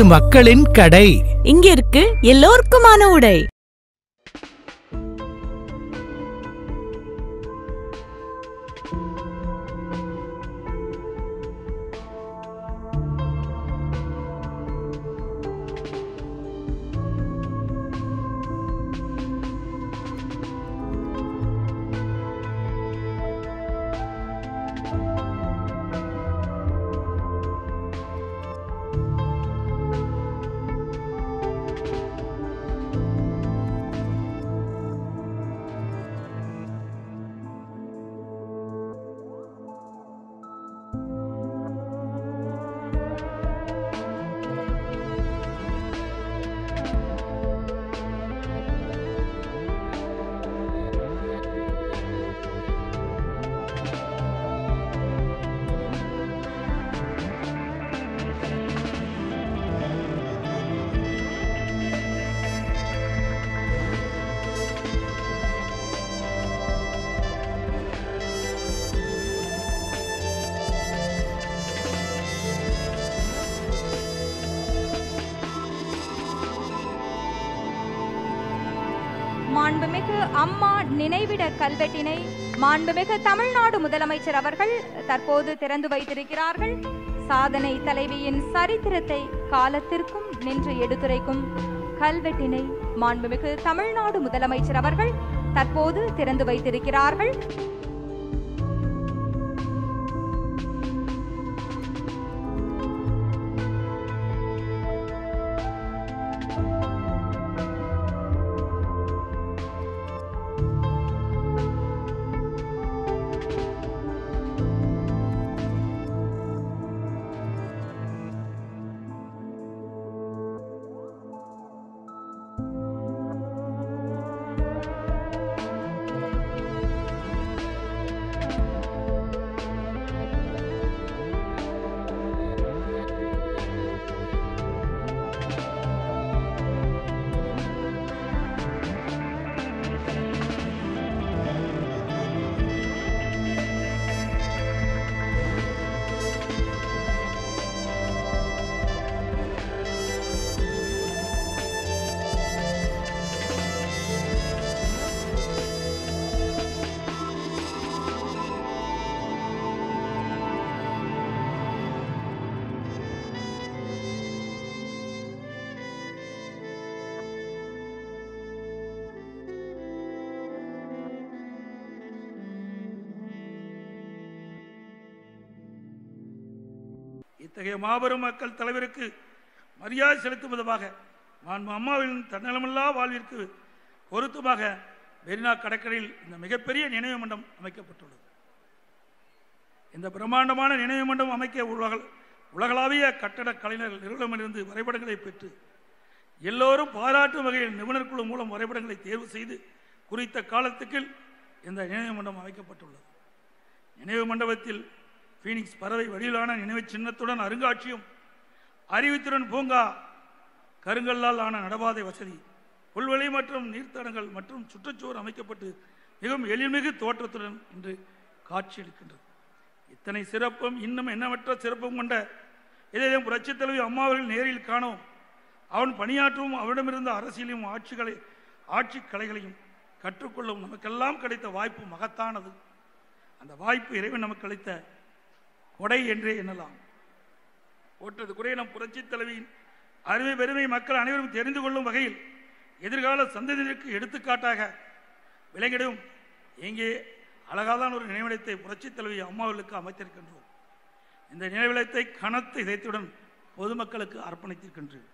இது மக்களின் கடை இங்க இருக்கு எல்லோருக்குமான உடை மாண்புமிகு அம்மா நினைவிட கல்வெட்டினை மாண்புமிகு தமிழ்நாடு முதலமைச்சர் அவர்கள் தற்போது திறந்து வைத்திருக்கிறார்கள் சாதனை தலைவியின் சரித்திரத்தை காலத்திற்கும் நின்று எடுத்துரைக்கும் கல்வெட்டினை மாண்புமிகு தமிழ்நாடு முதலமைச்சர் அவர்கள் தற்போது திறந்து வைத்திருக்கிறார்கள் இத்தகைய மாபெரும் மக்கள் தலைவருக்கு மரியாதை செலுத்தும் விதமாக மாண்பு அம்மாவின் தன்னலமில்லா வாழ்விற்கு பொருத்தமாக மெரினா கடற்கரையில் இந்த மிகப்பெரிய நினைவு மண்டபம் அமைக்கப்பட்டுள்ளது இந்த பிரம்மாண்டமான நினைவு மண்டபம் அமைக்க உலக உலகளாவிய கட்டடக் கலைஞர்கள் நிறுவனமிருந்து வரைபடங்களை பெற்று எல்லோரும் பாராட்டும் வகையில் நிபுணர் குழு மூலம் வரைபடங்களை தேர்வு செய்து குறித்த காலத்துக்கு இந்த நினைவு மண்டபம் அமைக்கப்பட்டுள்ளது நினைவு மண்டபத்தில் ஃபீனிக்ஸ் பறவை வடிவிலான நினைவுச் சின்னத்துடன் அருங்காட்சியும் அறிவுத்திறன் பூங்கா கருங்கல்லால் ஆன நடபாதை வசதி புல்வெளி மற்றும் நீர்த்தடங்கள் மற்றும் சுற்றுச்சுவர் அமைக்கப்பட்டு மிகவும் எழில்மிகு தோற்றத்துடன் இன்று காட்சியளிக்கின்றது இத்தனை சிறப்பும் இன்னும் எண்ணமற்ற சிறப்பும் கொண்ட இதையும் புரட்சித் தலைவி அம்மாவர்கள் நேரில் காணோம் அவன் பணியாற்றவும் அவனிடமிருந்த அரசியலையும் ஆட்சிகளை ஆட்சி கலைகளையும் கற்றுக்கொள்ளும் நமக்கெல்லாம் கிடைத்த வாய்ப்பு மகத்தானது அந்த வாய்ப்பு இறைவன் நமக்கு அளித்த கொடை என்றே எண்ணலாம் போற்றது குறைய நம் புரட்சித் தலைவியின் அருமை பெருமை மக்கள் அனைவரும் தெரிந்து கொள்ளும் வகையில் எதிர்கால சந்ததியினருக்கு எடுத்துக்காட்டாக விளங்கிடும் இங்கே அழகாதான் ஒரு நினைவிடத்தை புரட்சித் தலைவி அம்மாவுக்கு அமைத்திருக்கின்றோம் இந்த நினைவிடத்தை கனத்த இதயத்துடன் பொதுமக்களுக்கு அர்ப்பணித்திருக்கின்றேன்